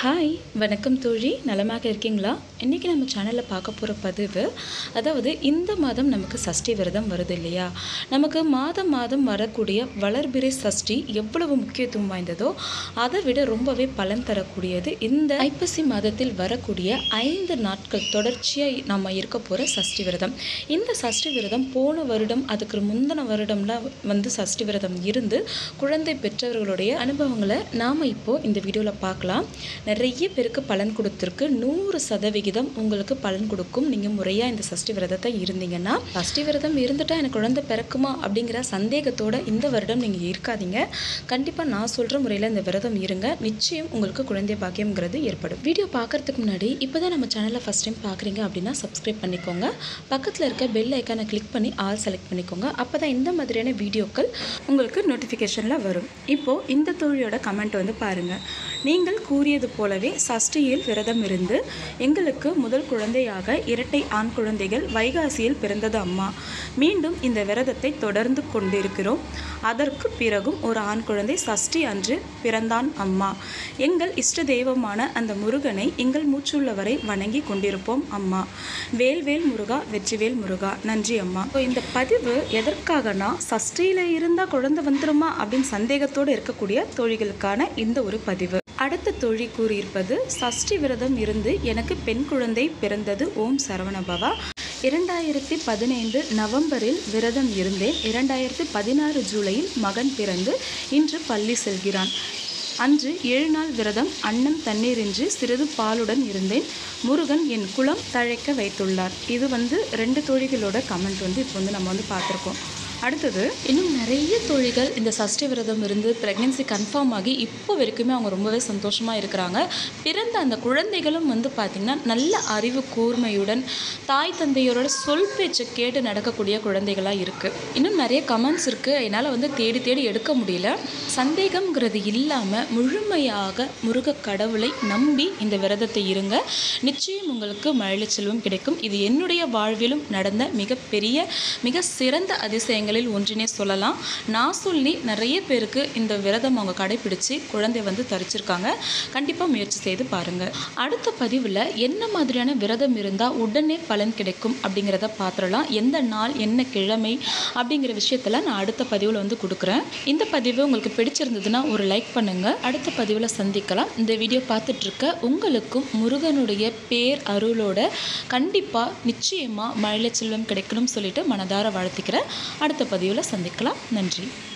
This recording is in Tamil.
ஹாய் வணக்கம் தோழி நலமாக இருக்கீங்களா இன்றைக்கி நம்ம சேனலில் பார்க்க போகிற பதிவு அதாவது இந்த மாதம் நமக்கு சஷ்டி விரதம் வருது இல்லையா நமக்கு மாதம் மாதம் வரக்கூடிய வளர்பிறை சஷ்டி எவ்வளவு முக்கியத்துவம் வாய்ந்ததோ அதை விட ரொம்பவே பலன் தரக்கூடியது இந்த ஐப்பசி மாதத்தில் வரக்கூடிய ஐந்து நாட்கள் தொடர்ச்சியாக நம்ம இருக்க போகிற சஷ்டி விரதம் இந்த சஷ்டி விரதம் போன வருடம் அதுக்கு முந்தின வருடம்லாம் வந்து சஷ்டி விரதம் இருந்து குழந்தை பெற்றவர்களுடைய அனுபவங்களை நாம் இப்போ இந்த வீடியோவில் பார்க்கலாம் நிறைய பேருக்கு பலன் கொடுத்துருக்கு நூறு சதவிகிதம் உங்களுக்கு பலன் கொடுக்கும் நீங்கள் முறையாக இந்த சஷ்டி விரதத்தை இருந்தீங்கன்னா சஷ்டி விரதம் இருந்துட்டா எனக்கு குழந்தை பிறக்குமா அப்படிங்கிற சந்தேகத்தோட இந்த வருடம் நீங்கள் இருக்காதீங்க கண்டிப்பாக நான் சொல்கிற முறையில் இந்த விரதம் இருங்க நிச்சயம் உங்களுக்கு குழந்தை பாக்கியம்ங்கிறது ஏற்படும் வீடியோ பார்க்கறதுக்கு முன்னாடி இப்போ தான் நம்ம சேனலை ஃபஸ்ட் டைம் பார்க்குறீங்க அப்படின்னா சப்ஸ்கிரைப் பண்ணிக்கோங்க பக்கத்தில் இருக்க பெல் ஐக்கானை கிளிக் பண்ணி ஆல் செலக்ட் பண்ணிக்கோங்க அப்போ தான் இந்த மாதிரியான வீடியோக்கள் உங்களுக்கு நோட்டிஃபிகேஷனில் வரும் இப்போது இந்த தோழியோட கமெண்ட் வந்து பாருங்கள் நீங்கள் கூறியது போலவே சஷ்டியில் விரதம் இருந்து எங்களுக்கு முதல் குழந்தையாக இரட்டை ஆண் குழந்தைகள் வைகாசியில் பிறந்தது அம்மா மீண்டும் இந்த விரதத்தை தொடர்ந்து கொண்டிருக்கிறோம் அதற்கு பிறகும் ஒரு ஆண் குழந்தை சஷ்டி அன்று பிறந்தான் அம்மா எங்கள் இஷ்ட தெய்வமான அந்த முருகனை எங்கள் மூச்சுள்ளவரை வணங்கி கொண்டிருப்போம் அம்மா வேல்வேல் முருகா வெற்றிவேல் முருகா நன்றி அம்மா இப்போ இந்த பதிவு எதற்காகனா சஷ்டியில் இருந்தால் குழந்தை வந்துருமா அப்படின்னு சந்தேகத்தோடு இருக்கக்கூடிய தோழிகளுக்கான இந்த ஒரு பதிவு அடுத்த தோழி கூறியிருப்பது சஷ்டி விரதம் இருந்து எனக்கு பெண் குழந்தை பிறந்தது ஓம் சரவணபவா இரண்டாயிரத்தி பதினைந்து நவம்பரில் விரதம் இருந்தேன் இரண்டாயிரத்தி பதினாறு ஜூலையில் மகன் பிறந்து இன்று பள்ளி செல்கிறான் அன்று ஏழு நாள் விரதம் அன்னம் தண்ணீரின்றி சிறிது பாலுடன் இருந்தேன் முருகன் என் குலம் தழைக்க வைத்துள்ளார் இது வந்து ரெண்டு தோழிகளோட கமெண்ட் வந்து இப்போ வந்து நம்ம வந்து பார்த்துருக்கோம் அடுத்தது இன்னும் நிறைய தோழிகள் இந்த சஷ்டி விரதம் இருந்து ப்ரெக்னென்சி கன்ஃபார்ம் ஆகி இப்போ வரைக்குமே அவங்க ரொம்பவே சந்தோஷமாக இருக்கிறாங்க பிறந்த அந்த குழந்தைகளும் வந்து பார்த்திங்கன்னா நல்ல அறிவு கூர்மையுடன் தாய் தந்தையரோட சொல் பேச்சை கேட்டு நடக்கக்கூடிய குழந்தைகளாக இருக்குது இன்னும் நிறைய கமெண்ட்ஸ் இருக்குது என்னால் வந்து தேடி தேடி எடுக்க முடியல சந்தேகம்ங்கிறது இல்லாமல் முழுமையாக முருக கடவுளை நம்பி இந்த விரதத்தை இருங்க நிச்சயம் உங்களுக்கு மழலை செல்வம் கிடைக்கும் இது என்னுடைய வாழ்விலும் நடந்த மிகப்பெரிய மிக சிறந்த அதிசயங்களில் ஒன்றினே சொல்லலாம் நான் சொல்லி நிறைய பேருக்கு இந்த விரதம் அவங்க கடைபிடிச்சு குழந்தை வந்து தரிச்சிருக்காங்க கண்டிப்பாக முயற்சி செய்து பாருங்கள் அடுத்த பதிவில் என்ன மாதிரியான விரதம் இருந்தால் உடனே பலன் கிடைக்கும் அப்படிங்கிறத பார்த்துடலாம் எந்த நாள் என்ன கிழமை அப்படிங்கிற விஷயத்தில் நான் அடுத்த பதிவில் வந்து கொடுக்குறேன் இந்த பதிவு உங்களுக்கு பிடிச்சிருந்ததுன்னா ஒரு லைக் பண்ணுங்கள் அடுத்த பதிவில் சந்திக்கலாம் இந்த வீடியோ பார்த்துட்ருக்க உங்களுக்கும் முருகனுடைய பேர் அருளோட கண்டிப்பாக நிச்சயமாக மழலை செல்வம் கிடைக்கணும்னு சொல்லிட்டு மனதார வாழ்த்திக்கிறேன் அடுத்த பதிவில் சந்திக்கலாம் நன்றி